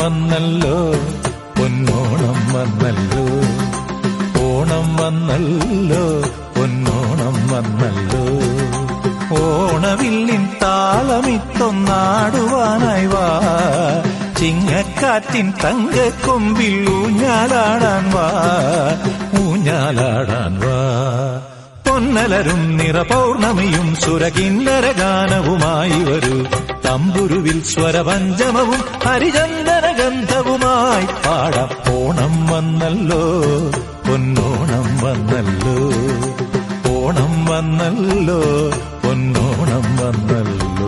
വന്നല്ലോ പൊന്നോണം വന്നല്ലോ ഓണം വന്നല്ലോ പൊന്നോണം വന്നല്ലോ ഓണവില്ലിൻ താളമിത്തൊന്നാടുവാനായി വാ ചിങ്ങക്കാറ്റിൻ തങ്കക്കൊമ്പിൽ ഊഞ്ഞാലാടാൻ വാ ഊഞ്ഞാലാടാൻ വാ പൊന്നലരും നിറപൗർണമിയും സുരകിന്നര ഗാനവുമായി വരൂ തമ്പുരുവിൽ സ്വരപഞ്ചമവും ഹരിചന്ദന ഗന്ധവുമായി പാടാം ഓണം വന്നല്ലോ പൊന്നോണം വന്നല്ലോ ഓണം വന്നല്ലോ പൊന്നോണം വന്നല്ലോ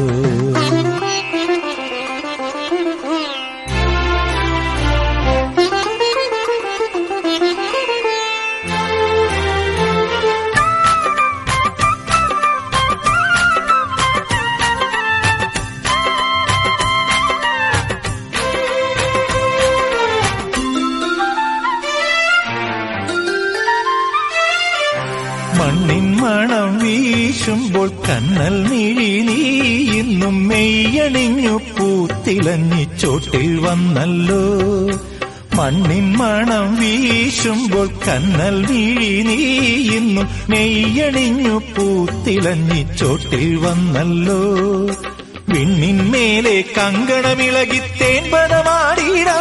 മണ്ണിൻ മണം വീശുമ്പോൾ കണ്ണൽ മിഴി നീ ഇന്നും മെയ്യണിഞ്ഞു പൂത്തിലഞ്ഞി ചോട്ടിൽ വന്നല്ലോ മണ്ണിൻ മണം വീശുമ്പോൾ കണ്ണൽ മിഴി നീ ഇന്നും മെയ്യണിഞ്ഞു പൂത്തിലഞ്ഞി ചോട്ടിൽ വന്നല്ലോ വിണ്ണിന്മേലെ കങ്കണമിളകി തേൻപനമാടിടാ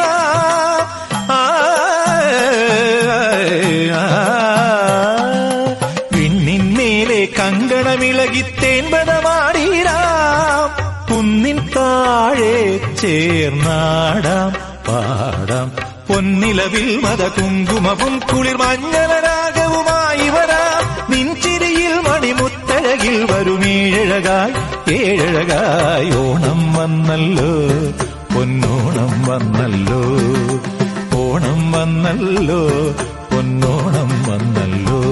വിണ്ണിന്മേലെ കങ്കണമിളകി തേൻപനമാടിടാം കുന്നിൻ താഴെ ചേർന്നാടാം പാടാം പൊന്നിലവിൽ മത കുങ്കുമവും കുളിർ മഞ്ഞളരാഗവുമായി വരാം നിൻചിരിയിൽ മണിമുത്തഴകിൽ വരുമേഴഴകായി ഏഴഴകായി ഓണം വന്നല്ലോ പൊന്നോണം വന്നല്ലോ ഓണം വന്നല്ലോ പൊന്നോണം വന്നല്ലോ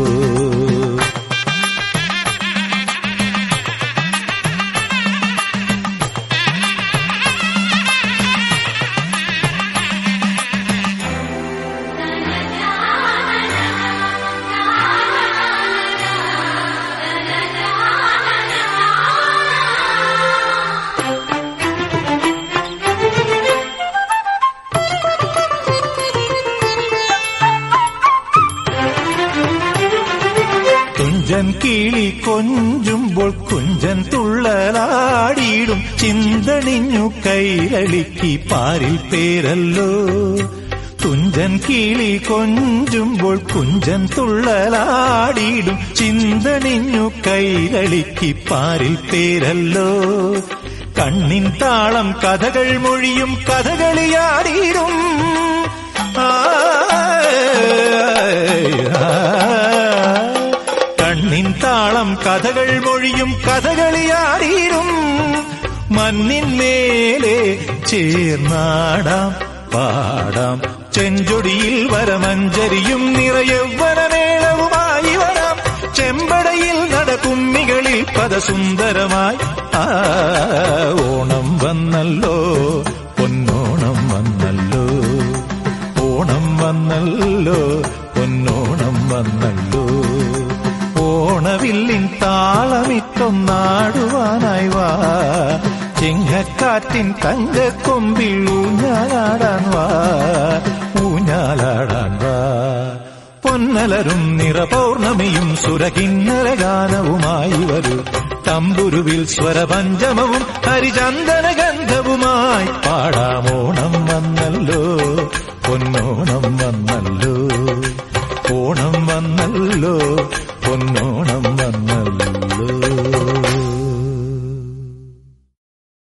കുഞ്ചൻ കിളി കൊഞ്ചുമ്പോൾ കുഞ്ചൻ തുള്ളലാടിയിടും ചിന്തണിഞ്ഞു കൈരളിക്ക് പാരിൽ പേരല്ലോ കുഞ്ചൻ കിളി കൊഞ്ചുമ്പോൾ കുഞ്ചൻ തുള്ളലാടിയിടും ചിന്തണിഞ്ഞു കൈരളിക്ക് പാരിൽ പേരല്ലോ കണ്ണിൻ താളം കഥകൾ മൊഴിയും കഥകളിയാടിയിടും ആ കണ്ണിൻ താളം കഥകൾ മൊഴിയും കഥകളിയാടിയിടും മണ്ണിന്മേലെ ചേർന്നാടാം പാടാം ചെഞ്ചൊടിയിൽ വരമഞ്ചരിയും നിറയൗവനമേളവുമായി വരാം ചെമ്പടയിൽ നടകുമ്മികളിൽ പദസുന്ദരമായി ആ ഓണം വന്നല്ലോ പൊന്നോണം വന്നല്ലോ ഓണം വന്നല്ലോ പൊന്നോണം വന്നല്ലോ ഓണവില്ലിൻ താളമിട്ടൊന്നാടുവാനായി വാ ചിങ്ങക്കാറ്റിൻ തങ്കക്കൊമ്പിൽ ഊഞ്ഞാലാടാൻ വാ ഊഞ്ഞാലാടാൻ വാ പൊന്നലരും നിറപൗർണമിയും സുരകിന്നര ഗാനവുമായി വരൂ തമ്പുരുവിൽ സ്വരപഞ്ചമവും ഹരിചന്ദന ഗന്ധവുമായി പാടാമോണം വന്നല്ലോ പൊന്നോണം വന്നല്ലോ